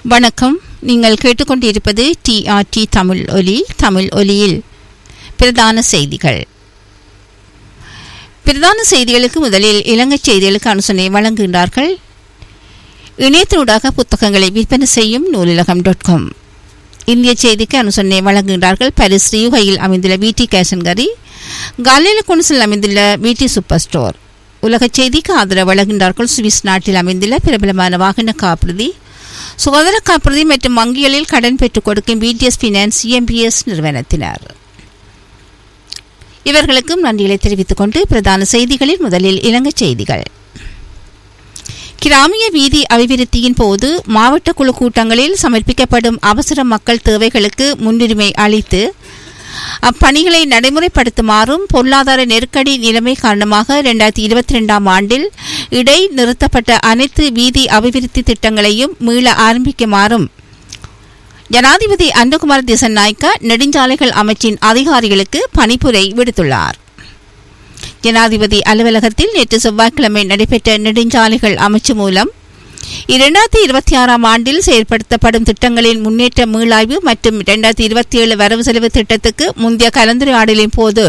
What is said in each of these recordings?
வணக்கம் நீங்கள் கேட்டுக்கொண்டிருப்பது டிஆர்டி தமிழ் ஒலி தமிழ் ஒலியில் பிரதான செய்திகள் பிரதான செய்திகளுக்கு முதலில் இலங்கை செய்திகளுக்கு அனுசனை வழங்குகின்றார்கள் இணையத்தினூடாக புத்தகங்களை விற்பனை செய்யும் நூலிலகம் டாட் காம் இந்திய செய்திக்கு அனுசரணை வழங்குகின்றார்கள் பாரிஸ் ரியூகையில் அமைந்துள்ள விடி கேஷன்கரி காலில குன்சில் அமைந்துள்ள விடி சூப்பர் ஸ்டோர் உலக செய்திக்கு ஆதரவு வழங்குகின்றார்கள் சுவிஸ் நாட்டில் அமைந்துள்ள பிரபலமான வாகன காப்புறுதி சுகாதார காப்புறுதி மற்றும் வங்கிகளில் கடன் பெற்றுக் கொடுக்கும் பிடிஎஸ் பினான்ஸ் இஎம்பிஎஸ் நிறுவனத்தினர் இவர்களுக்கும் நன்றிகளை தெரிவித்துக் கொண்டு பிரதான செய்திகளில் முதலில் இலங்கை செய்திகள் கிராமிய வீதி அபிவிருத்தியின் போது மாவட்ட குழு கூட்டங்களில் சமர்ப்பிக்கப்படும் அவசர மக்கள் தேவைகளுக்கு முன்னுரிமை அளித்து அப்பணிகளை நடைமுறைப்படுத்துமாறும் பொருளாதார நெருக்கடி நிலைமை காரணமாக இரண்டாயிரத்தி இருபத்தி ரெண்டாம் ஆண்டில் இடை நிறுத்தப்பட்ட அனைத்து வீதி அபிவிருத்தி திட்டங்களையும் மீள ஆரம்பிக்குமாறும் ஜனாதிபதி அன்பகுமார் திசநாய்க்கா நெடுஞ்சாலைகள் அமைச்சின் அதிகாரிகளுக்கு பணிப்புரை விடுத்துள்ளார் ஜனாதிபதி அலுவலகத்தில் நேற்று செவ்வாய்க்கிழமை நடைபெற்ற நெடுஞ்சாலைகள் அமைச்சு மூலம் இரண்டாயிரத்தி இருபத்தி ஆறாம் ஆண்டில் செயல்படுத்தப்படும் திட்டங்களின் முன்னேற்ற மீளாய்வு மற்றும் இரண்டாயிரத்தி இருபத்தி ஏழு வரவு செலவு திட்டத்துக்கு முந்தைய கலந்துரையாடலின் போது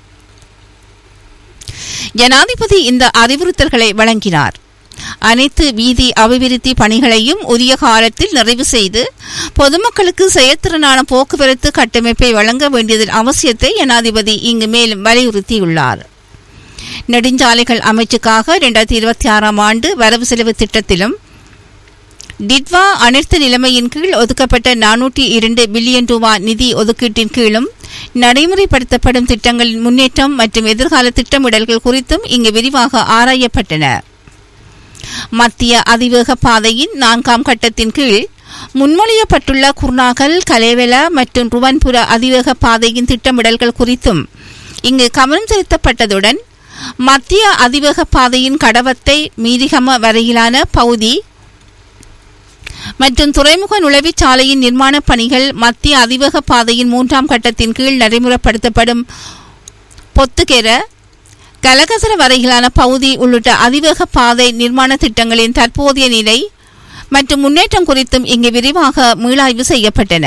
ஜனாதிபதி இந்த அறிவுறுத்தல்களை வழங்கினார் அனைத்து வீதி அபிவிருத்தி பணிகளையும் உரிய காலத்தில் நிறைவு செய்து பொதுமக்களுக்கு செயற்திறனான போக்குவரத்து கட்டமைப்பை வழங்க வேண்டியதன் அவசியத்தை ஜனாதிபதி இங்கு மேலும் வலியுறுத்தியுள்ளார் நெடுஞ்சாலைகள் அமைச்சுக்காக இரண்டாயிரத்தி இருபத்தி ஆறாம் ஆண்டு வரவு செலவு திட்டத்திலும் டிட்வா அனைத்து நிலைமையின் கீழ் ஒதுக்கப்பட்ட நானூற்றி இரண்டு பில்லியன் ரூபாய் நிதி ஒதுக்கீட்டின் கீழும் நடைமுறைப்படுத்தப்படும் திட்டங்களின் முன்னேற்றம் மற்றும் எதிர்கால திட்டமிடல்கள் குறித்தும் இங்கு விரிவாக ஆராயப்பட்டன மத்திய அதிவேக பாதையின் நான்காம் கட்டத்தின் கீழ் முன்மொழியப்பட்டுள்ள குர்நாகல் கலேவல மற்றும் ருவன்புர அதிவேக பாதையின் திட்டமிடல்கள் குறித்தும் இங்கு கவனம் செலுத்தப்பட்டதுடன் மத்திய அதிவேக பாதையின் கடவத்தை மீரிகம வரையிலான பகுதி மற்றும் துறைமுக நுழைவுச் சாலையின் நிர்மாண பணிகள் மத்திய அதிவேக பாதையின் மூன்றாம் கட்டத்தின் கீழ் நடைமுறைப்படுத்தப்படும் பொத்துகெர கலகசர வரையிலான பகுதி உள்ளிட்ட அதிவேக பாதை நிர்மாண திட்டங்களின் தற்போதைய நிலை மற்றும் முன்னேற்றம் குறித்தும் இங்கு விரிவாக மீளாய்வு செய்யப்பட்டன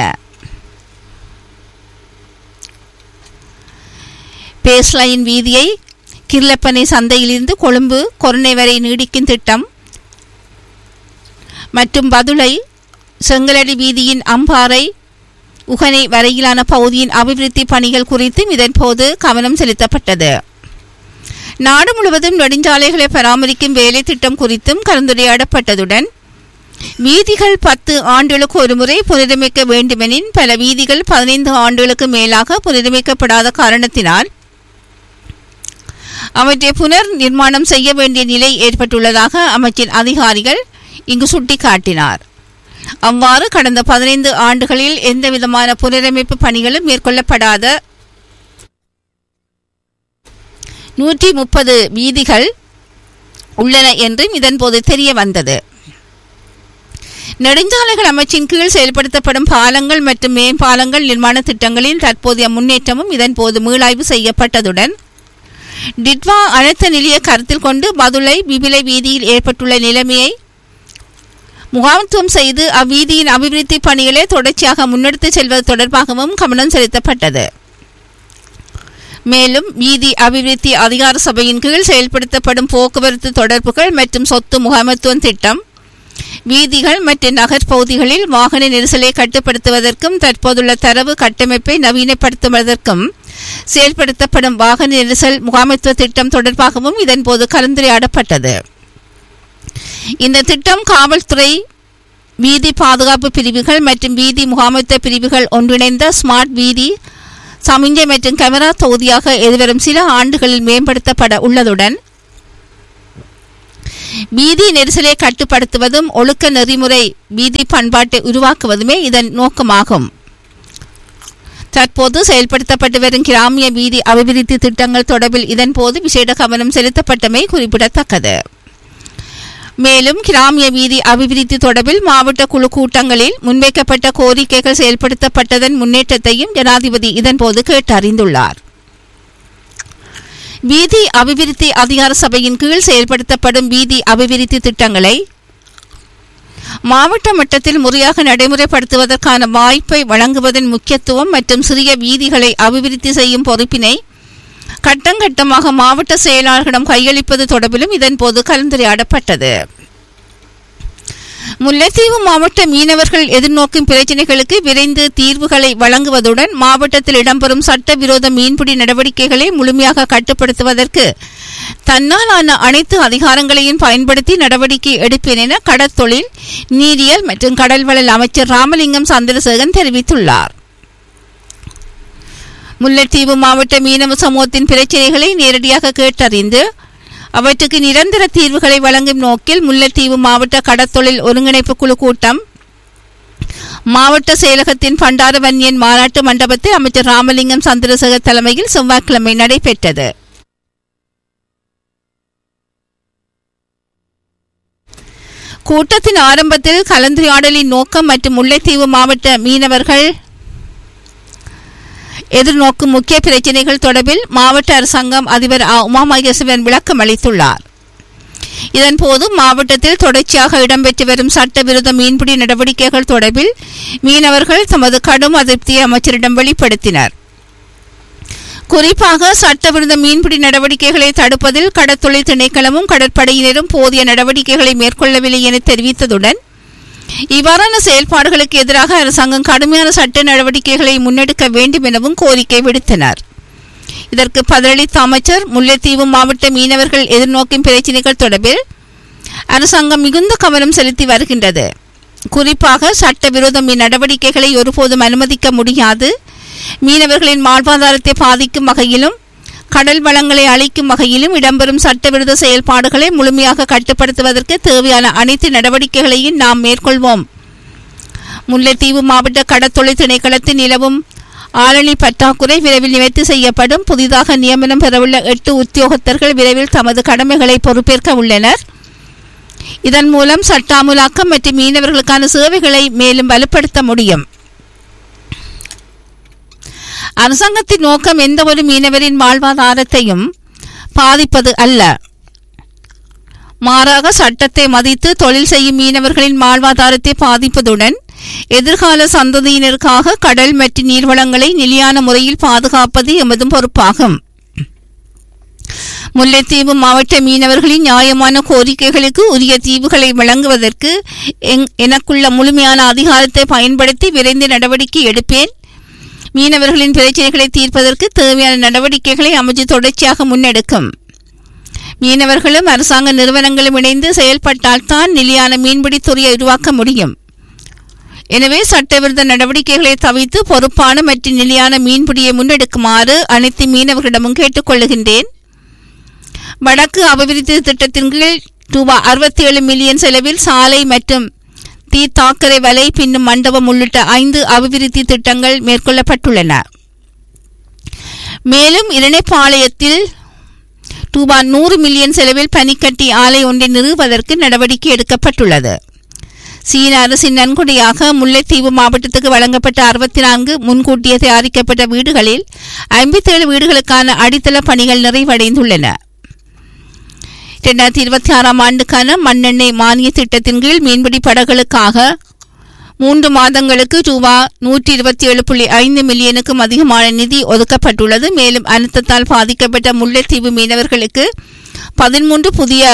பேஸ்லைன் வீதியை கிர்லப்பனை சந்தையிலிருந்து கொழும்பு கொரோனை வரை நீடிக்கும் திட்டம் மற்றும் பதுளை செங்கலடி வீதியின் அம்பாறை உகனை வரையிலான பகுதியின் அபிவிருத்தி பணிகள் குறித்தும் இதன்போது கவனம் செலுத்தப்பட்டது நாடு முழுவதும் நெடுஞ்சாலைகளை பராமரிக்கும் வேலை திட்டம் குறித்தும் கலந்துரையாடப்பட்டதுடன் வீதிகள் பத்து ஆண்டுகளுக்கு ஒருமுறை புனரமைக்க வேண்டுமெனின் பல வீதிகள் பதினைந்து ஆண்டுகளுக்கு மேலாக புனரமைக்கப்படாத காரணத்தினால் அவற்றை புனர் நிர்மாணம் செய்ய வேண்டிய நிலை ஏற்பட்டுள்ளதாக அமைச்சின் அதிகாரிகள் இங்கு சுட்டிக்காட்டினார் அவ்வாறு கடந்த பதினைந்து ஆண்டுகளில் எந்தவிதமான புனரமைப்பு பணிகளும் மேற்கொள்ளப்படாத நூற்றி முப்பது வீதிகள் உள்ளன என்றும் இதன்போது தெரிய வந்தது நெடுஞ்சாலைகள் அமைச்சின் கீழ் செயல்படுத்தப்படும் பாலங்கள் மற்றும் மேம்பாலங்கள் நிர்மாண திட்டங்களின் தற்போதைய முன்னேற்றமும் இதன்போது மீளாய்வு செய்யப்பட்டதுடன் டிட்வா அழுத்த நிலையை கருத்தில் கொண்டு பதுளை பிபிலை வீதியில் ஏற்பட்டுள்ள நிலைமையை முகாம்துவம் செய்து அவ்வீதியின் அபிவிருத்தி பணிகளை தொடர்ச்சியாக முன்னெடுத்து செல்வது தொடர்பாகவும் கவனம் செலுத்தப்பட்டது மேலும் வீதி அபிவிருத்தி அதிகார சபையின் கீழ் செயல்படுத்தப்படும் போக்குவரத்து தொடர்புகள் மற்றும் சொத்து முகாமத்துவம் திட்டம் வீதிகள் மற்றும் நகர்ப்பகுதிகளில் வாகன நெரிசலை கட்டுப்படுத்துவதற்கும் தற்போதுள்ள தரவு கட்டமைப்பை நவீனப்படுத்துவதற்கும் செயல்படுத்தப்படும் வாகன நெரிசல் முகாமைத்துவ திட்டம் தொடர்பாகவும் இதன்போது கலந்துரையாடப்பட்டது இந்த திட்டம் காவல்துறை வீதி பாதுகாப்பு பிரிவுகள் மற்றும் வீதி முகாமைத்துவ பிரிவுகள் ஒன்றிணைந்த ஸ்மார்ட் வீதி சமிஞ்சை மற்றும் கேமரா தொகுதியாக எதிர்வரும் சில ஆண்டுகளில் மேம்படுத்தப்பட உள்ளதுடன் வீதி நெரிசலை கட்டுப்படுத்துவதும் ஒழுக்க நெறிமுறை வீதி பண்பாட்டை உருவாக்குவதுமே இதன் நோக்கமாகும் தற்போது செயல்படுத்தப்பட்டு வரும் கிராமிய வீதி அபிவிருத்தி திட்டங்கள் தொடர்பில் இதன்போது விசேட கவனம் செலுத்தப்பட்டமை குறிப்பிடத்தக்கது மேலும் கிராமிய வீதி அபிவிருத்தி தொடர்பில் மாவட்ட குழு கூட்டங்களில் முன்வைக்கப்பட்ட கோரிக்கைகள் செயல்படுத்தப்பட்டதன் முன்னேற்றத்தையும் ஜனாதிபதி இதன்போது கேட்டறிந்துள்ளார் வீதி அபிவிருத்தி அதிகார சபையின் கீழ் செயல்படுத்தப்படும் வீதி அபிவிருத்தி திட்டங்களை மாவட்ட மட்டத்தில் முறையாக நடைமுறைப்படுத்துவதற்கான வாய்ப்பை வழங்குவதன் முக்கியத்துவம் மற்றும் சிறிய வீதிகளை அபிவிருத்தி செய்யும் பொறுப்பினை கட்டங்கட்டமாக மாவட்ட செயலாளர்களிடம் கையளிப்பது தொடர்பிலும் இதன்போது கலந்துரையாடப்பட்டது முல்லைத்தீவு மாவட்ட மீனவர்கள் எதிர்நோக்கும் பிரச்சினைகளுக்கு விரைந்து தீர்வுகளை வழங்குவதுடன் மாவட்டத்தில் இடம்பெறும் சட்டவிரோத மீன்பிடி நடவடிக்கைகளை முழுமையாக கட்டுப்படுத்துவதற்கு தன்னாலான அனைத்து அதிகாரங்களையும் பயன்படுத்தி நடவடிக்கை எடுப்பேன் என கடற்தொழில் நீரியல் மற்றும் கடல்வளல் அமைச்சர் ராமலிங்கம் சந்திரசேகரன் தெரிவித்துள்ளார் முல்லைத்தீவு மாவட்ட மீனவ சமூகத்தின் பிரச்சினைகளை நேரடியாக கேட்டறிந்து அவற்றுக்கு நிரந்தர தீர்வுகளை வழங்கும் நோக்கில் முல்லைத்தீவு மாவட்ட கடற்தொழில் ஒருங்கிணைப்பு குழு கூட்டம் மாவட்ட செயலகத்தின் பண்டாரவன்யன் மாநாட்டு மண்டபத்தில் அமைச்சர் ராமலிங்கம் சந்திரசேகர் தலைமையில் செவ்வாய்க்கிழமை நடைபெற்றது கூட்டத்தின் ஆரம்பத்தில் கலந்துரையாடலின் நோக்கம் மற்றும் முல்லைத்தீவு மாவட்ட மீனவர்கள் எதிர்நோக்கும் முக்கிய பிரச்சினைகள் தொடர்பில் மாவட்ட அரசாங்கம் அதிபர் ஆ உமாமகேசவன் விளக்கம் அளித்துள்ளார் இதன்போது மாவட்டத்தில் தொடர்ச்சியாக இடம்பெற்று வரும் சட்டவிரோத மீன்பிடி நடவடிக்கைகள் தொடர்பில் மீனவர்கள் தமது கடும் அதிருப்தியை அமைச்சரிடம் வெளிப்படுத்தினர் குறிப்பாக சட்டவிரோத மீன்பிடி நடவடிக்கைகளை தடுப்பதில் கடற்தொழில் திணைக்களமும் கடற்படையினரும் போதிய நடவடிக்கைகளை மேற்கொள்ளவில்லை என தெரிவித்ததுடன் இவ்வாறான செயல்பாடுகளுக்கு எதிராக அரசாங்கம் கடுமையான சட்ட நடவடிக்கைகளை முன்னெடுக்க வேண்டும் எனவும் கோரிக்கை விடுத்தனர் இதற்கு பதிலளித்த அமைச்சர் முல்லைத்தீவு மாவட்ட மீனவர்கள் எதிர்நோக்கும் பிரச்சினைகள் தொடர்பில் அரசாங்கம் மிகுந்த கவனம் செலுத்தி வருகின்றது குறிப்பாக சட்டவிரோத மீன் நடவடிக்கைகளை ஒருபோதும் அனுமதிக்க முடியாது மீனவர்களின் வாழ்வாதாரத்தை பாதிக்கும் வகையிலும் கடல் வளங்களை அளிக்கும் வகையிலும் இடம்பெறும் சட்டவிரோத செயல்பாடுகளை முழுமையாக கட்டுப்படுத்துவதற்கு தேவையான அனைத்து நடவடிக்கைகளையும் நாம் மேற்கொள்வோம் முல்லைத்தீவு மாவட்ட கடற்தொழில் திணைக்களத்தில் நிலவும் ஆளணி பற்றாக்குறை விரைவில் நிவர்த்தி செய்யப்படும் புதிதாக நியமனம் பெறவுள்ள எட்டு உத்தியோகத்தர்கள் விரைவில் தமது கடமைகளை பொறுப்பேற்க உள்ளனர் இதன் மூலம் சட்டாமுலாக்கம் மற்றும் மீனவர்களுக்கான சேவைகளை மேலும் வலுப்படுத்த முடியும் அரசாங்கத்தின் நோக்கம் எந்த ஒரு மீனவரின் வாழ்வாதாரத்தையும் பாதிப்பது அல்ல மாறாக சட்டத்தை மதித்து தொழில் செய்யும் மீனவர்களின் வாழ்வாதாரத்தை பாதிப்பதுடன் எதிர்கால சந்ததியினருக்காக கடல் மற்றும் நீர்வளங்களை நிலையான முறையில் பாதுகாப்பது எமதும் பொறுப்பாகும் முல்லைத்தீவு மாவட்ட மீனவர்களின் நியாயமான கோரிக்கைகளுக்கு உரிய தீவுகளை வழங்குவதற்கு எனக்குள்ள முழுமையான அதிகாரத்தை பயன்படுத்தி விரைந்து நடவடிக்கை எடுப்பேன் மீனவர்களின் பிரச்சனைகளை தீர்ப்பதற்கு தேவையான நடவடிக்கைகளை அமைச்சு தொடர்ச்சியாக முன்னெடுக்கும் மீனவர்களும் அரசாங்க நிறுவனங்களும் இணைந்து செயல்பட்டால்தான் நிலையான மீன்பிடித்துறையை உருவாக்க முடியும் எனவே சட்டவிரோத நடவடிக்கைகளை தவிர்த்து பொறுப்பான மற்றும் நிலையான மீன்பிடியை முன்னெடுக்குமாறு அனைத்து மீனவர்களிடமும் கேட்டுக்கொள்ளுகின்றேன் வடக்கு அபிவிருத்தி திட்டத்தின் கீழ் ரூபாய் அறுபத்தி ஏழு மில்லியன் செலவில் சாலை மற்றும் தீ தாக்கரை வலை பின்னும் மண்டபம் உள்ளிட்ட ஐந்து அபிவிருத்தி திட்டங்கள் மேற்கொள்ளப்பட்டுள்ளன மேலும் இரணைப்பாளையத்தில் ரூபாய் நூறு மில்லியன் செலவில் பனிக்கட்டி ஆலை ஒன்றை நிறுவுவதற்கு நடவடிக்கை எடுக்கப்பட்டுள்ளது சீன அரசின் நன்கொடையாக முல்லைத்தீவு மாவட்டத்துக்கு வழங்கப்பட்ட அறுபத்தி நான்கு முன்கூட்டியே தயாரிக்கப்பட்ட வீடுகளில் ஐம்பத்தேழு வீடுகளுக்கான அடித்தள பணிகள் நிறைவடைந்துள்ளன இரண்டாயிரத்தி இருபத்தி ஆறாம் ஆண்டுக்கான மண்ணெண்ணெய் மானிய திட்டத்தின் கீழ் மீன்பிடி படகுகளுக்காக மூன்று மாதங்களுக்கு ரூபா நூற்றி இருபத்தி ஏழு புள்ளி ஐந்து மில்லியனுக்கும் அதிகமான நிதி ஒதுக்கப்பட்டுள்ளது மேலும் அனர்த்தத்தால் பாதிக்கப்பட்ட முல்லைத்தீவு மீனவர்களுக்கு பதிமூன்று புதிய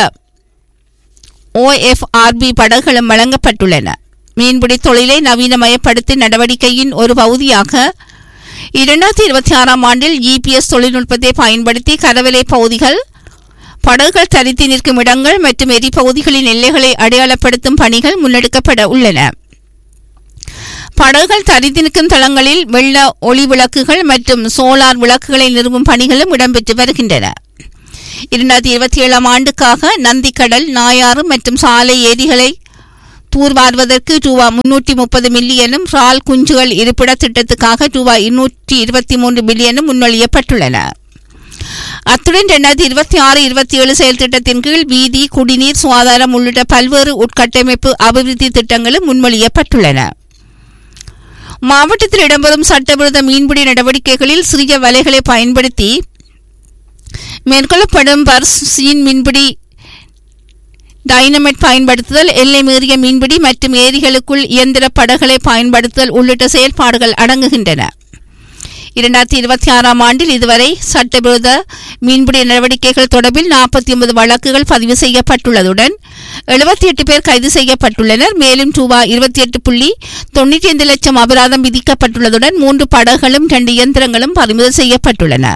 ஓஎஃப்ஆர்பி படகுகளும் வழங்கப்பட்டுள்ளன மீன்பிடி தொழிலை நவீனமயப்படுத்தும் நடவடிக்கையின் ஒரு பகுதியாக இரண்டாயிரத்தி இருபத்தி ஆறாம் ஆண்டில் இபிஎஸ் தொழில்நுட்பத்தை பயன்படுத்தி கரவலை பகுதிகள் படகுகள் தரித்து நிற்கும் இடங்கள் மற்றும் எரிபகுதிகளின் எல்லைகளை அடையாளப்படுத்தும் பணிகள் முன்னெடுக்கப்பட உள்ளன படகுகள் தரித்து நிற்கும் தளங்களில் வெள்ள ஒளி விளக்குகள் மற்றும் சோலார் விளக்குகளை நிறுவும் பணிகளும் இடம்பெற்று வருகின்றன இரண்டாயிரத்தி இருபத்தி ஏழாம் ஆண்டுக்காக நந்திக்கடல் நாயாறு மற்றும் சாலை ஏரிகளை தூர்வாருவதற்கு ரூபா முன்னூற்றி முப்பது மில்லியனும் ரால் குஞ்சுகள் இருப்பிட திட்டத்துக்காக ரூபா இருநூற்றி இருபத்தி மூன்று மில்லியனும் முன்மொழியப்பட்டுள்ளன அத்துடன் இரண்டாயிரத்தி இருபத்தி ஆறு இருபத்தி ஏழு செயல் திட்டத்தின் கீழ் வீதி குடிநீர் சுகாதாரம் உள்ளிட்ட பல்வேறு உட்கட்டமைப்பு அபிவிருத்தி திட்டங்களும் முன்மொழியப்பட்டுள்ளன மாவட்டத்தில் இடம்பெறும் சட்டவிரோத மீன்பிடி நடவடிக்கைகளில் சிறிய வலைகளை பயன்படுத்தி மேற்கொள்ளப்படும் பர்ஸ் சீன் மீன்பிடி டைனமைட் பயன்படுத்துதல் எல்லை மீறிய மீன்பிடி மற்றும் ஏரிகளுக்குள் இயந்திர படகுகளை பயன்படுத்துதல் உள்ளிட்ட செயல்பாடுகள் அடங்குகின்றன இரண்டாயிரத்தி இருபத்தி ஆறாம் ஆண்டில் இதுவரை சட்டவிரோத மீன்பிடி நடவடிக்கைகள் தொடர்பில் நாற்பத்தி ஒன்பது வழக்குகள் பதிவு செய்யப்பட்டுள்ளதுடன் எழுபத்தி எட்டு பேர் கைது செய்யப்பட்டுள்ளனர் மேலும் ரூபாய் இருபத்தி எட்டு புள்ளி தொண்ணூற்றி ஐந்து லட்சம் அபராதம் விதிக்கப்பட்டுள்ளதுடன் மூன்று படகுகளும் இரண்டு இயந்திரங்களும் பறிமுதல் செய்யப்பட்டுள்ளன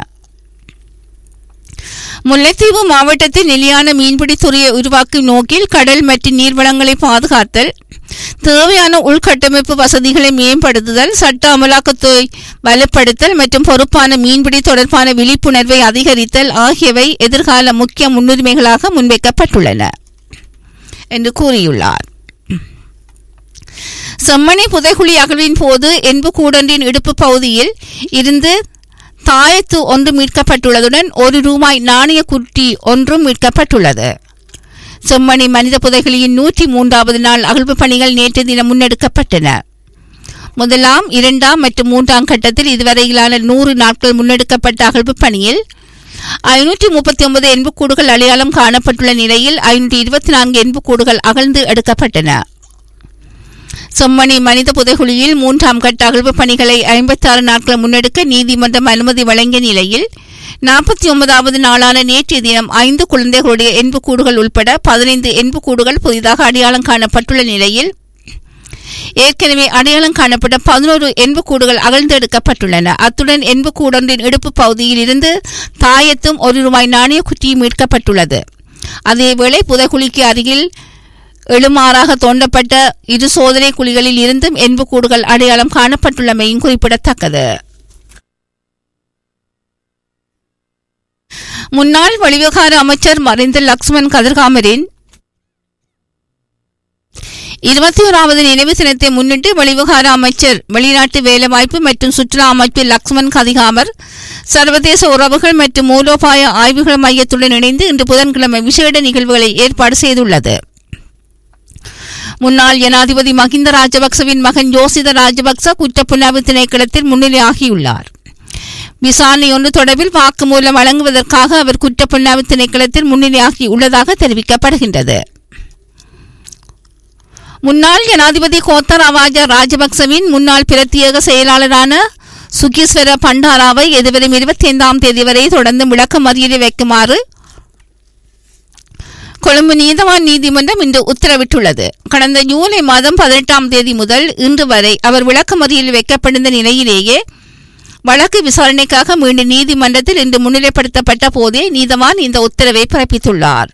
முல்லைத்தீவு மாவட்டத்தில் நிலையான மீன்பிடி துறையை உருவாக்கும் நோக்கில் கடல் மற்றும் நீர்வளங்களை பாதுகாத்தல் தேவையான உள்கட்டமைப்பு வசதிகளை மேம்படுத்துதல் சட்ட அமலாக்கத்துறை வலுப்படுத்தல் மற்றும் பொறுப்பான மீன்பிடி தொடர்பான விழிப்புணர்வை அதிகரித்தல் ஆகியவை எதிர்கால முக்கிய முன்னுரிமைகளாக முன்வைக்கப்பட்டுள்ளன என்று கூறியுள்ளார் செம்மணி புதைகுழி அகழ்வின் போது என்பு கூடன்றின் இடுப்பு பகுதியில் இருந்து தாயத்து ஒன்று மீட்கப்பட்டுள்ளதுடன் ஒரு ரூபாய் நாணய குட்டி ஒன்றும் மீட்கப்பட்டுள்ளது செம்மணி மனித புதைகளின் நூற்றி மூன்றாவது நாள் அகழ்வு பணிகள் நேற்று தினம் முன்னெடுக்கப்பட்டன முதலாம் இரண்டாம் மற்றும் மூன்றாம் கட்டத்தில் இதுவரையிலான நூறு நாட்கள் முன்னெடுக்கப்பட்ட அகழ்வு பணியில் ஐநூற்றி முப்பத்தி ஒன்பது எண்புக்கூடுகள் அடையாளம் காணப்பட்டுள்ள நிலையில் ஐநூற்றி இருபத்தி நான்கு எண்புக்கூடுகள் அகழ்ந்து எடுக்கப்பட்டன செம்மணி மனித புதைகுழியில் மூன்றாம் கட்ட அகழ்வு பணிகளை ஐம்பத்தாறு நாட்கள் முன்னெடுக்க நீதிமன்றம் அனுமதி வழங்கிய நிலையில் நாற்பத்தி ஒன்பதாவது நாளான நேற்றைய தினம் ஐந்து குழந்தைகளுடைய எண்புக்கூடுகள் உட்பட பதினைந்து எண்புக்கூடுகள் புதிதாக அடையாளம் காணப்பட்டுள்ள நிலையில் ஏற்கனவே அடையாளம் காணப்பட்ட பதினோரு எண்புக்கூடுகள் அகழ்ந்தெடுக்கப்பட்டுள்ளன அத்துடன் எண்புக்கூடொன்றின் இடுப்பு பகுதியில் இருந்து தாயத்தும் ஒரு ரூபாய் நாணய குட்டியும் மீட்கப்பட்டுள்ளது அதேவேளை புதைக்குழிக்கு அருகில் எழுமாறாக தோண்டப்பட்ட இரு சோதனை குழிகளில் இருந்தும் எண்புக்கூடுகள் அடையாளம் காணப்பட்டுள்ளமையும் குறிப்பிடத்தக்கது முன்னாள் வெளிவிவகார அமைச்சர் மறைந்த லக்ஷ்மண் கதிர்காமரின் இருபத்தி ஓராவது நினைவு தினத்தை முன்னிட்டு வெளிவிவகார அமைச்சர் வெளிநாட்டு வேலைவாய்ப்பு மற்றும் சுற்றுலா அமைப்பு லக்ஷ்மண் கதிகாமர் சர்வதேச உறவுகள் மற்றும் மூலோபாய ஆய்வுகள் மையத்துடன் இணைந்து இன்று புதன்கிழமை விசேட நிகழ்வுகளை ஏற்பாடு செய்துள்ளது முன்னாள் ஜனாதிபதி மஹிந்த ராஜபக்சவின் மகன் யோசித ராஜபக்ச குற்றப்புலனாய்வு திணைக்களத்தில் முன்னிலையாகியுள்ளார் விசாரணை ஒன்று தொடர்பில் வாக்குமூலம் வழங்குவதற்காக அவர் குற்றப்புலனாய்வு திணைக்களத்தில் முன்னிலையாகி உள்ளதாக தெரிவிக்கப்படுகின்றது முன்னாள் ஜனாதிபதி கோத்தராவாஜா ராஜபக்சவின் முன்னாள் பிரத்யேக செயலாளரான சுகீஸ்வர பண்டாராவை எதிர்வரும் இருபத்தி ஐந்தாம் தேதி வரை தொடர்ந்து விளக்கமறியலை வைக்குமாறு கொழும்பு நீதவான் நீதிமன்றம் இன்று உத்தரவிட்டுள்ளது கடந்த ஜூலை மாதம் பதினெட்டாம் தேதி முதல் இன்று வரை அவர் விளக்கமறியலில் வைக்கப்பட்டிருந்த நிலையிலேயே வழக்கு விசாரணைக்காக மீண்டும் நீதிமன்றத்தில் இன்று முன்னிலைப்படுத்தப்பட்ட போதே நீதவான் இந்த உத்தரவை பிறப்பித்துள்ளார்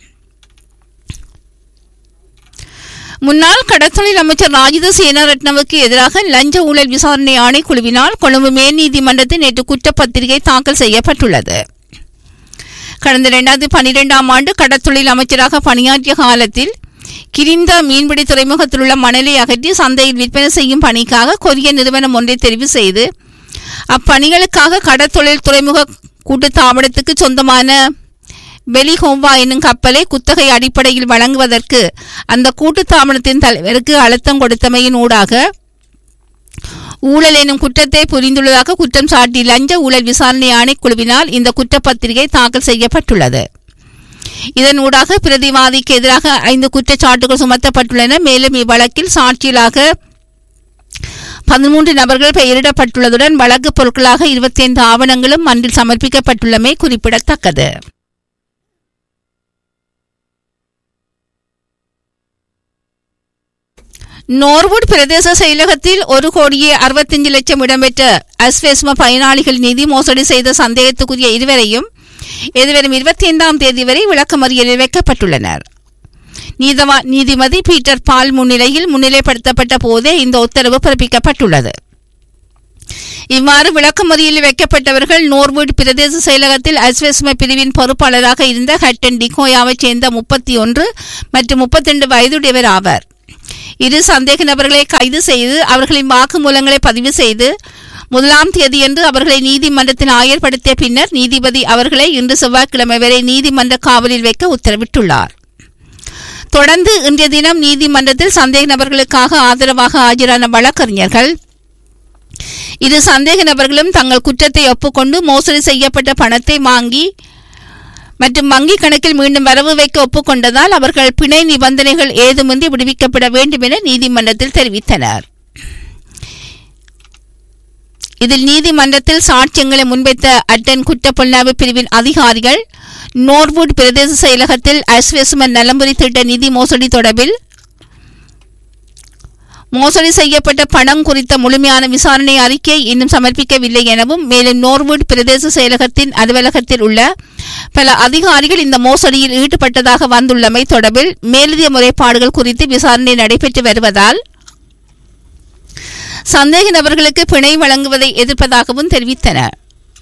முன்னாள் கடற்தொழில் அமைச்சர் ராஜித சேனாரட்னவுக்கு எதிராக லஞ்ச ஊழல் விசாரணை ஆணைக்குழுவினால் கொழும்பு மேல் நீதிமன்றத்தில் நேற்று குற்றப்பத்திரிகை தாக்கல் செய்யப்பட்டுள்ளது கடந்த இரண்டாயிரத்தி பனிரெண்டாம் ஆண்டு கடற்தொழில் அமைச்சராக பணியாற்றிய காலத்தில் கிரிந்த மீன்பிடி துறைமுகத்தில் உள்ள மணலை அகற்றி சந்தையில் விற்பனை செய்யும் பணிக்காக கொரிய நிறுவனம் ஒன்றை தெரிவு செய்து அப்பணிகளுக்காக கடற்தொழில் துறைமுக கூட்டுத்தாபனத்துக்கு சொந்தமான பெலிஹோம்பா என்னும் கப்பலை குத்தகை அடிப்படையில் வழங்குவதற்கு அந்த கூட்டுத்தாபனத்தின் தலைவருக்கு அழுத்தம் கொடுத்தமையின் ஊடாக ஊழல் எனும் குற்றத்தை புரிந்துள்ளதாக குற்றம் சாட்டி லஞ்ச ஊழல் விசாரணை ஆணைக்குழுவினால் இந்த குற்றப்பத்திரிகை தாக்கல் செய்யப்பட்டுள்ளது இதன் ஊடாக பிரதிவாதிக்கு எதிராக ஐந்து குற்றச்சாட்டுகள் சுமத்தப்பட்டுள்ளன மேலும் இவ்வழக்கில் சாட்சியலாக பதிமூன்று நபர்கள் பெயரிடப்பட்டுள்ளதுடன் வழக்கு பொருட்களாக இருபத்தி ஐந்து ஆவணங்களும் மன்றில் சமர்ப்பிக்கப்பட்டுள்ளமை குறிப்பிடத்தக்கது நோர்வுட் பிரதேச செயலகத்தில் ஒரு கோடியே அறுபத்தஞ்சு லட்சம் இடம்பெற்ற அஸ்வெஸ்ம பயனாளிகள் நிதி மோசடி செய்த சந்தேகத்துக்குரிய இருவரையும் எதிர்வரும் இருபத்தி ஐந்தாம் தேதி வரை விளக்கமறியலில் வைக்கப்பட்டுள்ளனர் நீதவா நீதிபதி பீட்டர் பால் முன்னிலையில் முன்னிலைப்படுத்தப்பட்ட போதே இந்த உத்தரவு பிறப்பிக்கப்பட்டுள்ளது இவ்வாறு விளக்கமறியலில் வைக்கப்பட்டவர்கள் நோர்வுட் பிரதேச செயலகத்தில் அஸ்வெஸ்ம பிரிவின் பொறுப்பாளராக இருந்த ஹட்டன் டிகோயாவைச் சேர்ந்த முப்பத்தி ஒன்று மற்றும் முப்பத்தி ரெண்டு வயதுடையவர் ஆவர் இரு சந்தேக நபர்களை கைது செய்து அவர்களின் வாக்குமூலங்களை பதிவு செய்து முதலாம் தேதியன்று அவர்களை நீதிமன்றத்தில் ஆயர்படுத்திய பின்னர் நீதிபதி அவர்களை இன்று செவ்வாய்க்கிழமை வரை நீதிமன்ற காவலில் வைக்க உத்தரவிட்டுள்ளார் தொடர்ந்து இன்றைய தினம் நீதிமன்றத்தில் சந்தேக நபர்களுக்காக ஆதரவாக ஆஜரான வழக்கறிஞர்கள் இரு சந்தேக நபர்களும் தங்கள் குற்றத்தை ஒப்புக்கொண்டு மோசடி செய்யப்பட்ட பணத்தை வாங்கி மற்றும் வங்கி கணக்கில் மீண்டும் வரவு வைக்க ஒப்புக்கொண்டதால் அவர்கள் பிணை நிபந்தனைகள் ஏதுமின்றி விடுவிக்கப்பட வேண்டும் என நீதிமன்றத்தில் தெரிவித்தனர் இதில் நீதிமன்றத்தில் சாட்சியங்களை முன்வைத்த அட்டன் குற்றப்புலனாய்வு பிரிவின் அதிகாரிகள் நோர்வுட் பிரதேச செயலகத்தில் அஸ்வெஸ்மன் நலம்புரி திட்ட நிதி மோசடி தொடர்பில் மோசடி செய்யப்பட்ட பணம் குறித்த முழுமையான விசாரணை அறிக்கை இன்னும் சமர்ப்பிக்கவில்லை எனவும் மேலும் நோர்வுட் பிரதேச செயலகத்தின் அலுவலகத்தில் உள்ள பல அதிகாரிகள் இந்த மோசடியில் ஈடுபட்டதாக வந்துள்ளமை தொடர்பில் மேலதிக முறைப்பாடுகள் குறித்து விசாரணை நடைபெற்று வருவதால் சந்தேக நபர்களுக்கு பிணை வழங்குவதை எதிர்ப்பதாகவும் தெரிவித்தனர்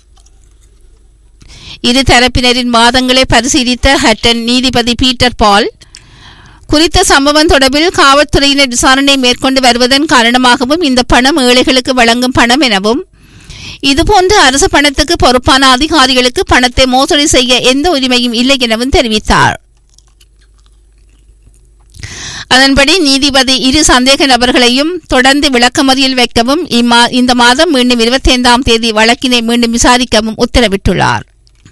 இரு தரப்பினரின் வாதங்களை பரிசீலித்த ஹட்டன் நீதிபதி பீட்டர் பால் குறித்த சம்பவம் தொடர்பில் காவல்துறையினர் விசாரணை மேற்கொண்டு வருவதன் காரணமாகவும் இந்த பணம் ஏழைகளுக்கு வழங்கும் பணம் எனவும் இதுபோன்ற அரசு பணத்துக்கு பொறுப்பான அதிகாரிகளுக்கு பணத்தை மோசடி செய்ய எந்த உரிமையும் இல்லை எனவும் தெரிவித்தார் அதன்படி நீதிபதி இரு சந்தேக நபர்களையும் தொடர்ந்து விளக்கமறியல் வைக்கவும் இம்மா இந்த மாதம் மீண்டும் இருபத்தி ஐந்தாம் தேதி வழக்கினை மீண்டும் விசாரிக்கவும் உத்தரவிட்டுள்ளார்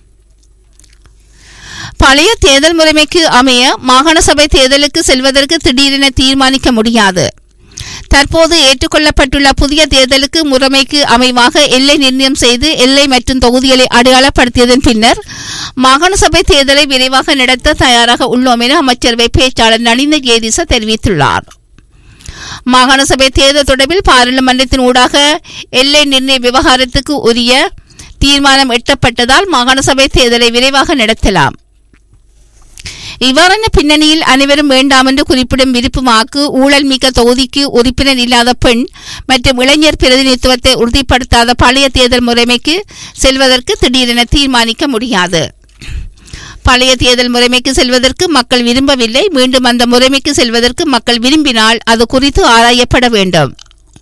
பழைய தேர்தல் முறைமைக்கு அமைய மாகாண சபை தேர்தலுக்கு செல்வதற்கு திடீரென தீர்மானிக்க முடியாது தற்போது ஏற்றுக்கொள்ளப்பட்டுள்ள புதிய தேர்தலுக்கு முறைமைக்கு அமைவாக எல்லை நிர்ணயம் செய்து எல்லை மற்றும் தொகுதிகளை அடையாளப்படுத்தியதன் பின்னர் மாகாண சபை தேர்தலை விரைவாக நடத்த தயாராக உள்ளோம் என அமைச்சரவை பேச்சாளர் நளிந்த ஜேதிச தெரிவித்துள்ளார் மாகாண சபை தேர்தல் தொடர்பில் பாராளுமன்றத்தின் ஊடாக எல்லை நிர்ணய விவகாரத்துக்கு உரிய தீர்மானம் எட்டப்பட்டதால் மாகாண சபை தேர்தலை விரைவாக நடத்தலாம் இவ்வாறான பின்னணியில் அனைவரும் வேண்டாம் என்று குறிப்பிடும் விருப்பு வாக்கு ஊழல் மிக்க தொகுதிக்கு உறுப்பினர் இல்லாத பெண் மற்றும் இளைஞர் பிரதிநிதித்துவத்தை உறுதிப்படுத்தாத பழைய தேர்தல் முறைமைக்கு செல்வதற்கு திடீரென தீர்மானிக்க முடியாது பழைய தேர்தல் முறைமைக்கு செல்வதற்கு மக்கள் விரும்பவில்லை மீண்டும் அந்த முறைமைக்கு செல்வதற்கு மக்கள் விரும்பினால் அது குறித்து ஆராயப்பட வேண்டும்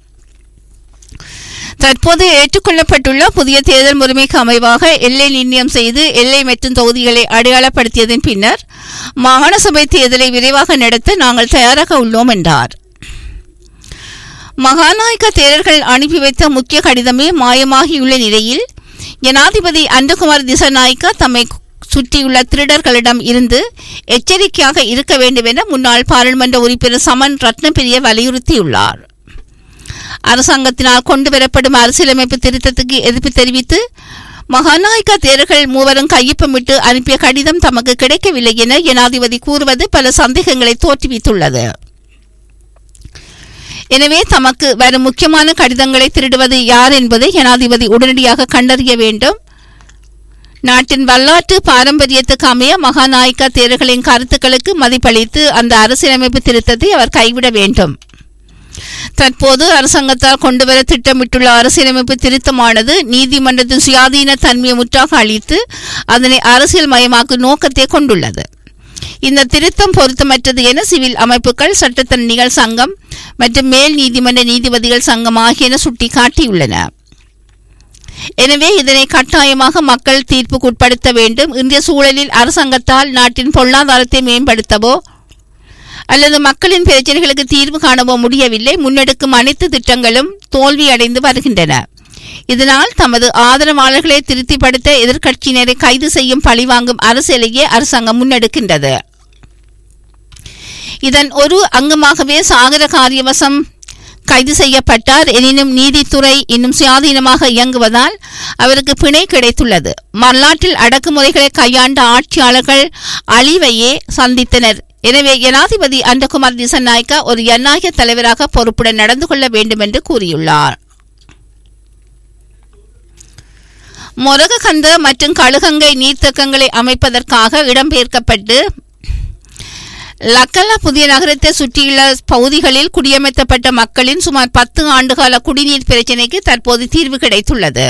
தற்போது ஏற்றுக்கொள்ளப்பட்டுள்ள புதிய தேர்தல் முறைமைக்கு அமைவாக எல்லை நிர்ணயம் செய்து எல்லை மற்றும் தொகுதிகளை அடையாளப்படுத்தியதன் பின்னர் மாகாண சபை தேர்தலை விரைவாக நடத்த நாங்கள் தயாராக உள்ளோம் என்றார் மகாநாயக்க தேரர்கள் அனுப்பி வைத்த முக்கிய கடிதமே மாயமாகியுள்ள நிலையில் ஜனாதிபதி அண்டகுமார் திசநாயக்கா தம்மை சுற்றியுள்ள திருடர்களிடம் இருந்து எச்சரிக்கையாக இருக்க வேண்டும் என முன்னாள் பாராளுமன்ற உறுப்பினர் சமன் ரத்னபிரிய வலியுறுத்தியுள்ளார் அரசாங்கத்தினால் கொண்டு வரப்படும் அரசியலமைப்பு திருத்தத்துக்கு எதிர்ப்பு தெரிவித்து மகாநாயக்கா தேரர்கள் மூவரும் கையொப்பமிட்டு அனுப்பிய கடிதம் தமக்கு கிடைக்கவில்லை என ஜனாதிபதி கூறுவது பல சந்தேகங்களை தோற்றுவித்துள்ளது எனவே தமக்கு வரும் முக்கியமான கடிதங்களை திருடுவது யார் என்பதை ஜனாதிபதி உடனடியாக கண்டறிய வேண்டும் நாட்டின் வரலாற்று பாரம்பரியத்துக்கு அமைய மகாநாயக்கா தேரர்களின் கருத்துக்களுக்கு மதிப்பளித்து அந்த அரசியலமைப்பு திருத்தத்தை அவர் கைவிட வேண்டும் தற்போது அரசாங்கத்தால் கொண்டுவர திட்டமிட்டுள்ள அரசியலமைப்பு திருத்தமானது நீதிமன்றத்தின் சுயாதீன தன்மையை முற்றாக அளித்து அதனை அரசியல் மயமாக்கும் நோக்கத்தை கொண்டுள்ளது இந்த திருத்தம் பொருத்தமற்றது என சிவில் அமைப்புகள் சட்டத்தரணிகள் சங்கம் மற்றும் மேல் நீதிமன்ற நீதிபதிகள் சங்கம் ஆகியன சுட்டிக்காட்டியுள்ளன எனவே இதனை கட்டாயமாக மக்கள் தீர்ப்புக்குட்படுத்த வேண்டும் இன்றைய சூழலில் அரசாங்கத்தால் நாட்டின் பொருளாதாரத்தை மேம்படுத்தவோ அல்லது மக்களின் பிரச்சனைகளுக்கு தீர்வு காணவோ முடியவில்லை முன்னெடுக்கும் அனைத்து திட்டங்களும் தோல்வியடைந்து வருகின்றன இதனால் தமது ஆதரவாளர்களை திருப்திப்படுத்த எதிர்க்கட்சியினரை கைது செய்யும் பழிவாங்கும் அரசியலையே அரசாங்கம் முன்னெடுக்கின்றது இதன் ஒரு அங்கமாகவே சாகர காரியவசம் கைது செய்யப்பட்டார் எனினும் நீதித்துறை இன்னும் சுயாதீனமாக இயங்குவதால் அவருக்கு பிணை கிடைத்துள்ளது வரலாற்றில் அடக்குமுறைகளை கையாண்ட ஆட்சியாளர்கள் அழிவையே சந்தித்தனர் எனவே ஜனாதிபதி அண்டகுமார் திசநாயக்கா ஒரு ஜனநாயக தலைவராக பொறுப்புடன் நடந்து கொள்ள வேண்டும் என்று கூறியுள்ளார் மொரககந்த மற்றும் கழுகங்கை நீர்த்தக்கங்களை அமைப்பதற்காக இடம்பெயர்க்கப்பட்டு லக்கல்லா புதிய நகரத்தை சுற்றியுள்ள பகுதிகளில் குடியமர்த்தப்பட்ட மக்களின் சுமார் பத்து ஆண்டுகால குடிநீர் பிரச்சினைக்கு தற்போது தீர்வு கிடைத்துள்ளது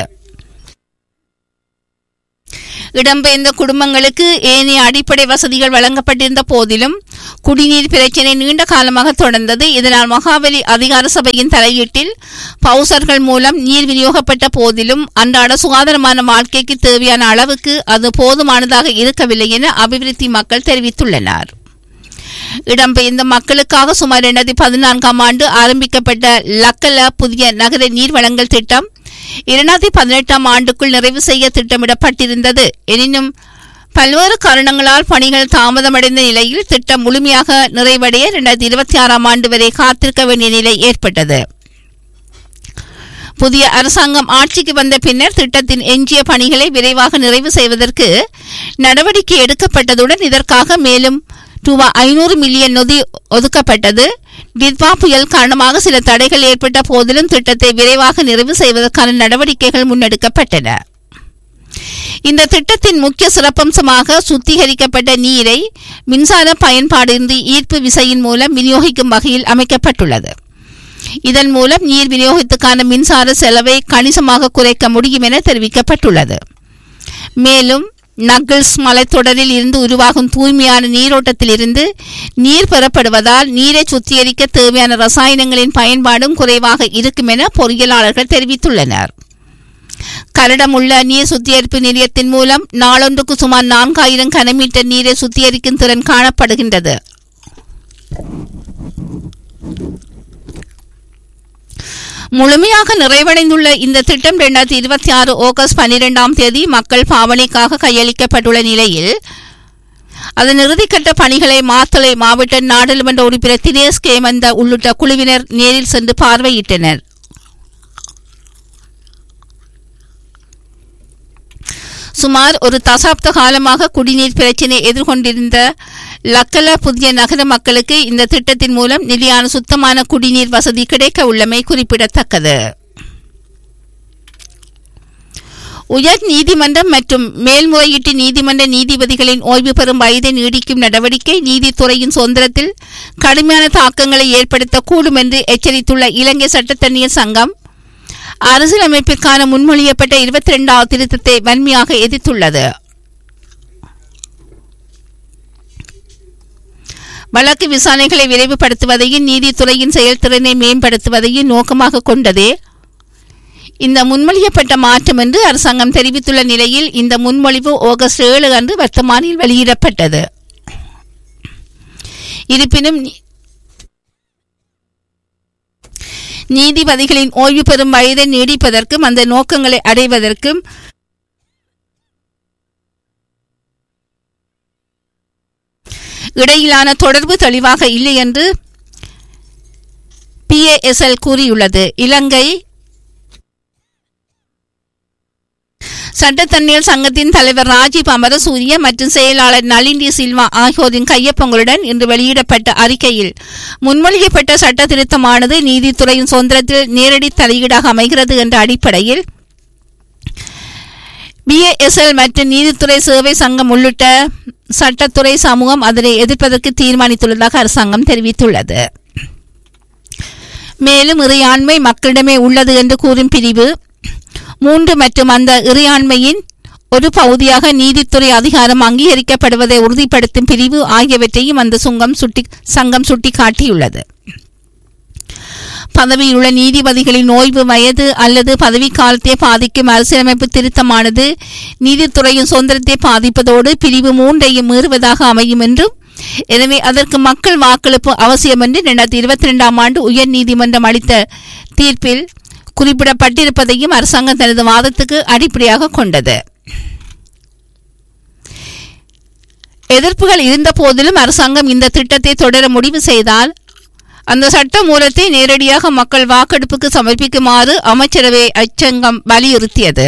இடம்பெயர்ந்த குடும்பங்களுக்கு ஏனைய அடிப்படை வசதிகள் வழங்கப்பட்டிருந்த போதிலும் குடிநீர் பிரச்சினை நீண்ட காலமாக தொடர்ந்தது இதனால் மகாபலி அதிகார சபையின் தலையீட்டில் பவுசர்கள் மூலம் நீர் விநியோகப்பட்ட போதிலும் அன்றாட சுகாதாரமான வாழ்க்கைக்கு தேவையான அளவுக்கு அது போதுமானதாக இருக்கவில்லை என அபிவிருத்தி மக்கள் தெரிவித்துள்ளனர் இடம்பெயர்ந்த மக்களுக்காக சுமார் இரண்டாயிரத்தி பதினான்காம் ஆண்டு ஆரம்பிக்கப்பட்ட லக்கல புதிய நகர நீர் வழங்கல் திட்டம் இரண்டாயிரத்தி பதினெட்டாம் ஆண்டுக்குள் நிறைவு செய்ய திட்டமிடப்பட்டிருந்தது எனினும் பல்வேறு காரணங்களால் பணிகள் தாமதமடைந்த நிலையில் திட்டம் முழுமையாக நிறைவடைய இரண்டாயிரத்தி இருபத்தி ஆறாம் ஆண்டு வரை காத்திருக்க வேண்டிய நிலை ஏற்பட்டது புதிய அரசாங்கம் ஆட்சிக்கு வந்த பின்னர் திட்டத்தின் எஞ்சிய பணிகளை விரைவாக நிறைவு செய்வதற்கு நடவடிக்கை எடுக்கப்பட்டதுடன் இதற்காக மேலும் ரூபா ஐநூறு மில்லியன் நிதி ஒதுக்கப்பட்டது டித்வா புயல் காரணமாக சில தடைகள் ஏற்பட்ட போதிலும் திட்டத்தை விரைவாக நிறைவு செய்வதற்கான நடவடிக்கைகள் முன்னெடுக்கப்பட்டன இந்த திட்டத்தின் முக்கிய சிறப்பம்சமாக சுத்திகரிக்கப்பட்ட நீரை மின்சார பயன்பாடின்றி ஈர்ப்பு விசையின் மூலம் விநியோகிக்கும் வகையில் அமைக்கப்பட்டுள்ளது இதன் மூலம் நீர் விநியோகத்துக்கான மின்சார செலவை கணிசமாக குறைக்க முடியும் என தெரிவிக்கப்பட்டுள்ளது மேலும் நக்கிள்ஸ் மலைத்தொடரில் இருந்து உருவாகும் தூய்மையான நீரோட்டத்திலிருந்து நீர் பெறப்படுவதால் நீரை சுத்திகரிக்க தேவையான ரசாயனங்களின் பயன்பாடும் குறைவாக இருக்கும் என பொறியியலாளர்கள் தெரிவித்துள்ளனர் கரடமுள்ள நீர் சுத்திகரிப்பு நிலையத்தின் மூலம் நாளொன்றுக்கு சுமார் நான்காயிரம் கனமீட்டர் நீரை சுத்திகரிக்கும் திறன் காணப்படுகின்றது முழுமையாக நிறைவடைந்துள்ள இந்த திட்டம் இரண்டாயிரத்தி இருபத்தி ஆறு ஆகஸ்ட் பன்னிரெண்டாம் தேதி மக்கள் பாவனைக்காக கையளிக்கப்பட்டுள்ள நிலையில் அதன் இறுதிக்கட்ட பணிகளை மாத்தளை மாவட்ட நாடாளுமன்ற உறுப்பினர் தினேஷ் கேமந்த உள்ளிட்ட குழுவினர் நேரில் சென்று பார்வையிட்டனர் சுமார் ஒரு தசாப்த காலமாக குடிநீர் பிரச்சினை எதிர்கொண்டிருந்த லக்கல புதிய நகர மக்களுக்கு இந்த திட்டத்தின் மூலம் நிலையான சுத்தமான குடிநீர் வசதி கிடைக்க உள்ளமை குறிப்பிடத்தக்கது உயர் நீதிமன்றம் மற்றும் மேல்முறையீட்டு நீதிமன்ற நீதிபதிகளின் ஓய்வு பெறும் வயதை நீடிக்கும் நடவடிக்கை நீதித்துறையின் சுதந்திரத்தில் கடுமையான தாக்கங்களை ஏற்படுத்தக்கூடும் என்று எச்சரித்துள்ள இலங்கை சட்டத்தணியர் சங்கம் அரசியலமைப்பிற்கான முன்மொழியப்பட்ட இருபத்தி இரண்டாவது திருத்தத்தை வன்மையாக எதிர்த்துள்ளது வழக்கு விசாரணைகளை விரைவுபடுத்துவதையும் நீதித்துறையின் செயல்திறனை மேம்படுத்துவதையும் நோக்கமாக கொண்டதே இந்த முன்மொழியப்பட்ட மாற்றம் என்று அரசாங்கம் தெரிவித்துள்ள நிலையில் இந்த முன்மொழிவு ஆகஸ்ட் ஏழு அன்று வர்த்தமானில் வெளியிடப்பட்டது இருப்பினும் நீதிபதிகளின் ஓய்வு பெறும் வயதை நீடிப்பதற்கும் அந்த நோக்கங்களை அடைவதற்கும் இடையிலான தொடர்பு தெளிவாக இல்லை என்று பிஏஎஸ்எல் கூறியுள்ளது இலங்கை சட்டத்தண்ணியல் சங்கத்தின் தலைவர் ராஜீவ் அமரசூரிய மற்றும் செயலாளர் நளினி சில்வா ஆகியோரின் கையொப்பங்களுடன் இன்று வெளியிடப்பட்ட அறிக்கையில் முன்மொழியப்பட்ட சட்ட திருத்தமானது நீதித்துறையின் சுதந்திரத்தில் நேரடி தலையீடாக அமைகிறது என்ற அடிப்படையில் பிஏஎஸ்எல் மற்றும் நீதித்துறை சேவை சங்கம் உள்ளிட்ட சட்டத்துறை சமூகம் அதனை எதிர்ப்பதற்கு தீர்மானித்துள்ளதாக அரசாங்கம் தெரிவித்துள்ளது மேலும் இறையாண்மை மக்களிடமே உள்ளது என்று கூறும் பிரிவு மூன்று மற்றும் அந்த இறையாண்மையின் ஒரு பகுதியாக நீதித்துறை அதிகாரம் அங்கீகரிக்கப்படுவதை உறுதிப்படுத்தும் பிரிவு ஆகியவற்றையும் அந்த சுங்கம் சுட்டி சங்கம் சுட்டிக்காட்டியுள்ளது பதவியில் உள்ள நீதிபதிகளின் ஓய்வு வயது அல்லது பதவி காலத்தை பாதிக்கும் அரசியலமைப்பு திருத்தமானது நீதித்துறையின் சுதந்திரத்தை பாதிப்பதோடு பிரிவு மூன்றையும் மீறுவதாக அமையும் என்றும் எனவே அதற்கு மக்கள் வாக்களிப்பு அவசியம் என்று இரண்டாயிரத்தி இருபத்தி இரண்டாம் ஆண்டு உயர் நீதிமன்றம் அளித்த தீர்ப்பில் குறிப்பிடப்பட்டிருப்பதையும் அரசாங்கம் தனது வாதத்துக்கு அடிப்படையாக கொண்டது எதிர்ப்புகள் இருந்த போதிலும் அரசாங்கம் இந்த திட்டத்தை தொடர முடிவு செய்தால் அந்த சட்ட மூலத்தை நேரடியாக மக்கள் வாக்கெடுப்புக்கு சமர்ப்பிக்குமாறு அமைச்சரவை அச்சங்கம் வலியுறுத்தியது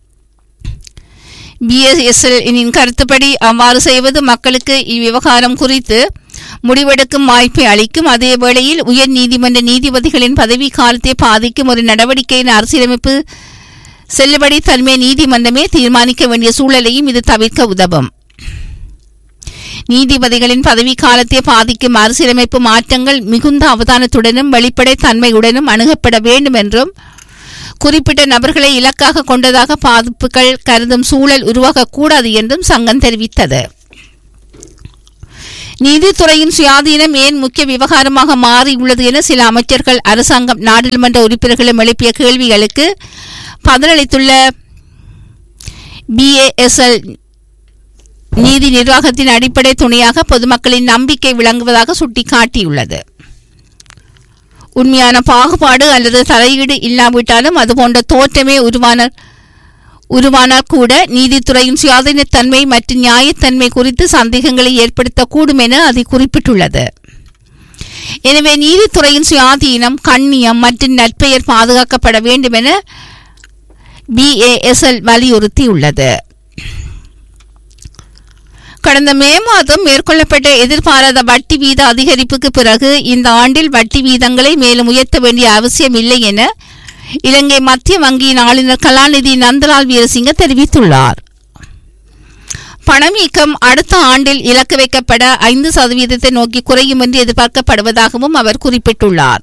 பிஎஸ்எஸ்எல் கருத்துப்படி அவ்வாறு செய்வது மக்களுக்கு இவ்விவகாரம் குறித்து முடிவெடுக்கும் வாய்ப்பை அளிக்கும் அதே வேளையில் உயர் நீதிமன்ற நீதிபதிகளின் பதவி காலத்தை பாதிக்கும் ஒரு அரசியலமைப்பு அரசியலமைப்பு செல்லுபடி தன்மை நீதிமன்றமே தீர்மானிக்க வேண்டிய சூழலையும் இது தவிர்க்க உதவும் நீதிபதிகளின் பதவி காலத்தை பாதிக்கும் அரசியலமைப்பு மாற்றங்கள் மிகுந்த அவதானத்துடனும் வெளிப்படை தன்மையுடனும் அணுகப்பட வேண்டும் என்றும் குறிப்பிட்ட நபர்களை இலக்காக கொண்டதாக பாதிப்புகள் கருதும் சூழல் உருவாகக்கூடாது என்றும் சங்கம் தெரிவித்தது நீதித்துறையின் சுயாதீனம் ஏன் முக்கிய விவகாரமாக மாறியுள்ளது என சில அமைச்சர்கள் அரசாங்கம் நாடாளுமன்ற உறுப்பினர்களும் எழுப்பிய கேள்விகளுக்கு பதிலளித்துள்ள பிஏஎஸ்எல் நீதி நிர்வாகத்தின் அடிப்படை துணையாக பொதுமக்களின் நம்பிக்கை விளங்குவதாக சுட்டிக்காட்டியுள்ளது உண்மையான பாகுபாடு அல்லது தலையீடு இல்லாவிட்டாலும் அதுபோன்ற தோற்றமே உருவான உருவானால் கூட நீதித்துறையின் சுயாதீனத்தன்மை மற்றும் நியாயத்தன்மை குறித்து சந்தேகங்களை ஏற்படுத்தக்கூடும் என அது குறிப்பிட்டுள்ளது எனவே நீதித்துறையின் சுயாதீனம் கண்ணியம் மற்றும் நற்பெயர் பாதுகாக்கப்பட வேண்டும் என பிஏஎஸ்எல் வலியுறுத்தியுள்ளது கடந்த மே மாதம் மேற்கொள்ளப்பட்ட எதிர்பாராத வட்டி வீத அதிகரிப்புக்கு பிறகு இந்த ஆண்டில் வட்டி வீதங்களை மேலும் உயர்த்த வேண்டிய அவசியம் இல்லை என இலங்கை மத்திய வங்கியின் ஆளுநர் கலாநிதி நந்தலால் வீரசிங்க தெரிவித்துள்ளார் பணவீக்கம் அடுத்த ஆண்டில் இலக்கு வைக்கப்பட ஐந்து சதவீதத்தை நோக்கி குறையும் என்று எதிர்பார்க்கப்படுவதாகவும் அவர் குறிப்பிட்டுள்ளார்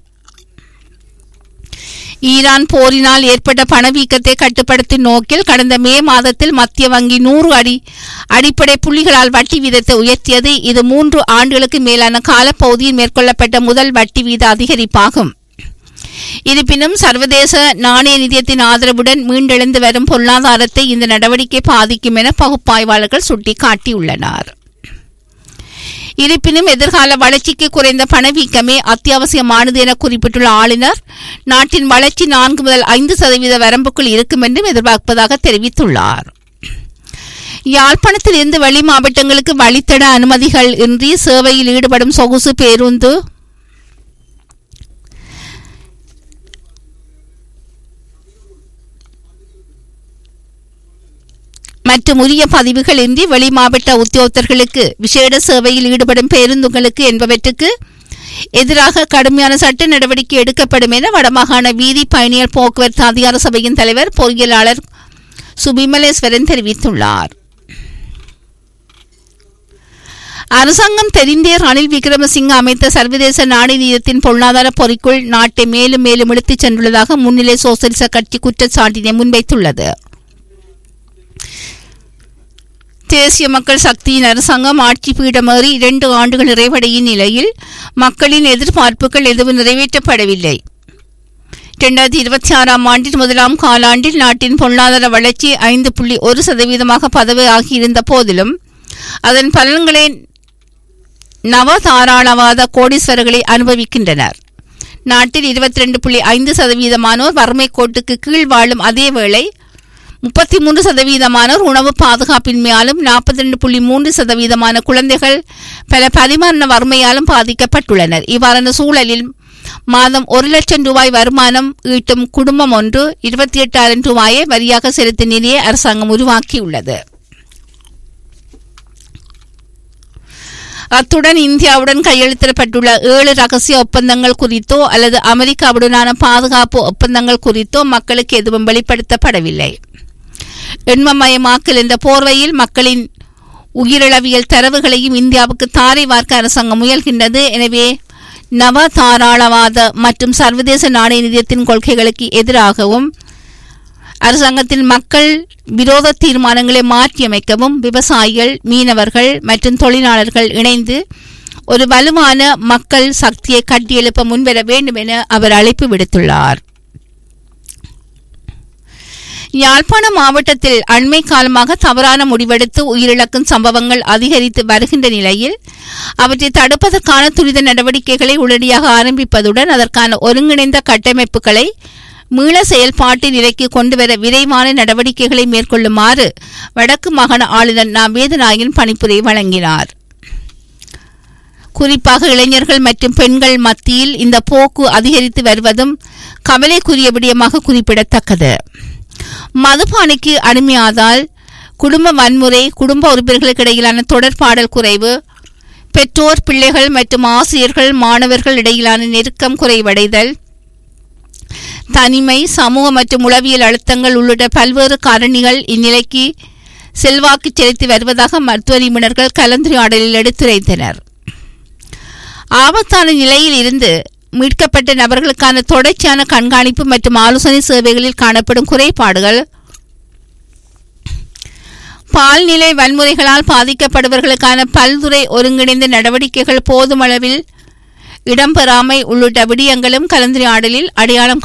ஈரான் போரினால் ஏற்பட்ட பணவீக்கத்தை கட்டுப்படுத்தும் நோக்கில் கடந்த மே மாதத்தில் மத்திய வங்கி நூறு அடி அடிப்படை புள்ளிகளால் வட்டி வீதத்தை உயர்த்தியது இது மூன்று ஆண்டுகளுக்கு மேலான காலப்பகுதியில் மேற்கொள்ளப்பட்ட முதல் வட்டி வீத அதிகரிப்பாகும் இருப்பினும் சர்வதேச நாணய நிதியத்தின் ஆதரவுடன் மீண்டெழுந்து வரும் பொருளாதாரத்தை இந்த நடவடிக்கை பாதிக்கும் என பகுப்பாய்வாளர்கள் சுட்டிக்காட்டியுள்ளனர் இருப்பினும் எதிர்கால வளர்ச்சிக்கு குறைந்த பணவீக்கமே அத்தியாவசியமானது என குறிப்பிட்டுள்ள ஆளுநர் நாட்டின் வளர்ச்சி நான்கு முதல் ஐந்து சதவீத வரம்புக்குள் இருக்கும் என்றும் எதிர்பார்ப்பதாக தெரிவித்துள்ளார் யாழ்ப்பாணத்தில் இருந்து வெளி மாவட்டங்களுக்கு வழித்தட அனுமதிகள் இன்றி சேவையில் ஈடுபடும் சொகுசு பேருந்து மற்றும் உரிய பதிவுகள் இன்றி வெளி மாவட்ட உத்தியோகத்தர்களுக்கு விசேட சேவையில் ஈடுபடும் பேருந்துகளுக்கு என்பவற்றுக்கு எதிராக கடுமையான சட்ட நடவடிக்கை எடுக்கப்படும் என வடமாகாண வீதி பயணியர் போக்குவரத்து அதிகார சபையின் தலைவர் பொறியியலாளர் சுபிமலேஸ்வரன் தெரிவித்துள்ளார் அரசாங்கம் தெரிந்தே ரணில் விக்ரமசிங்க அமைத்த சர்வதேச நாணய நிதியத்தின் பொருளாதார பொறிக்குள் நாட்டை மேலும் மேலும் இழுத்துச் சென்றுள்ளதாக முன்னிலை சோசலிச கட்சி குற்றச்சாட்டினை முன்வைத்துள்ளது தேசிய மக்கள் சக்தியின் அரசாங்கம் ஆட்சி பீடமேறி இரண்டு ஆண்டுகள் நிறைவடையும் நிலையில் மக்களின் எதிர்பார்ப்புகள் எதுவும் நிறைவேற்றப்படவில்லை இரண்டாயிரத்தி இருபத்தி ஆறாம் ஆண்டின் முதலாம் காலாண்டில் நாட்டின் பொருளாதார வளர்ச்சி ஐந்து புள்ளி ஒரு சதவீதமாக பதவியாகியிருந்த போதிலும் அதன் பலன்களை நவ தாராளவாத கோடீஸ்வரர்களை அனுபவிக்கின்றனர் நாட்டில் இருபத்தி ரெண்டு புள்ளி ஐந்து சதவீதமானோர் வறுமை கோட்டுக்கு கீழ் வாழும் அதே வேளை முப்பத்தி மூன்று சதவீதமானோர் உணவு பாதுகாப்பின்மையாலும் நாற்பத்தி ரெண்டு புள்ளி மூன்று சதவீதமான குழந்தைகள் பல பரிமாண வறுமையாலும் பாதிக்கப்பட்டுள்ளனர் இவ்வாறான சூழலில் மாதம் ஒரு லட்சம் ரூபாய் வருமானம் ஈட்டும் குடும்பம் ஒன்று இருபத்தி எட்டாயிரம் ரூபாயை வரியாக செலுத்தும் நிலையை அரசாங்கம் உருவாக்கியுள்ளது அத்துடன் இந்தியாவுடன் கையெழுத்திடப்பட்டுள்ள ஏழு ரகசிய ஒப்பந்தங்கள் குறித்தோ அல்லது அமெரிக்காவுடனான பாதுகாப்பு ஒப்பந்தங்கள் குறித்தோ மக்களுக்கு எதுவும் வெளிப்படுத்தப்படவில்லை எண்மமயமாக்கல் என்ற போர்வையில் மக்களின் உயிரிழவியல் தரவுகளையும் இந்தியாவுக்கு தாரை வார்க்க அரசாங்கம் முயல்கின்றது எனவே நவ தாராளவாத மற்றும் சர்வதேச நாணய நிதியத்தின் கொள்கைகளுக்கு எதிராகவும் அரசாங்கத்தின் மக்கள் விரோத தீர்மானங்களை மாற்றியமைக்கவும் விவசாயிகள் மீனவர்கள் மற்றும் தொழிலாளர்கள் இணைந்து ஒரு வலுவான மக்கள் சக்தியை கட்டியெழுப்ப முன்வர வேண்டும் என அவர் அழைப்பு விடுத்துள்ளார் யாழ்ப்பாண மாவட்டத்தில் அண்மை காலமாக தவறான முடிவெடுத்து உயிரிழக்கும் சம்பவங்கள் அதிகரித்து வருகின்ற நிலையில் அவற்றை தடுப்பதற்கான துரித நடவடிக்கைகளை உடனடியாக ஆரம்பிப்பதுடன் அதற்கான ஒருங்கிணைந்த கட்டமைப்புகளை மீள செயல்பாட்டு நிலைக்கு கொண்டுவர விரைவான நடவடிக்கைகளை மேற்கொள்ளுமாறு வடக்கு மாகாண ஆளுநர் நா வேதநாயகன் பணிப்புரை வழங்கினார் குறிப்பாக இளைஞர்கள் மற்றும் பெண்கள் மத்தியில் இந்த போக்கு அதிகரித்து வருவதும் கவலைக்குரிய விடயமாக குறிப்பிடத்தக்கது மதுபானிக்கு அடிமையாதால் குடும்ப வன்முறை குடும்ப உறுப்பினர்களுக்கு இடையிலான தொடர்பாடல் குறைவு பெற்றோர் பிள்ளைகள் மற்றும் ஆசிரியர்கள் மாணவர்கள் இடையிலான நெருக்கம் குறைவடைதல் தனிமை சமூக மற்றும் உளவியல் அழுத்தங்கள் உள்ளிட்ட பல்வேறு காரணிகள் இந்நிலைக்கு செல்வாக்கு செலுத்தி வருவதாக மருத்துவ நிபுணர்கள் கலந்துரையாடலில் எடுத்துரைத்தனர் ஆபத்தான நிலையில் இருந்து மீட்கப்பட்ட நபர்களுக்கான தொடர்ச்சியான கண்காணிப்பு மற்றும் ஆலோசனை சேவைகளில் காணப்படும் குறைபாடுகள் பால்நிலை வன்முறைகளால் பாதிக்கப்படுபவர்களுக்கான பல்துறை ஒருங்கிணைந்த நடவடிக்கைகள் போதுமளவில் இடம்பெறாமை உள்ளிட்ட விடயங்களும் கலந்துரையாடலில் அடையாளம்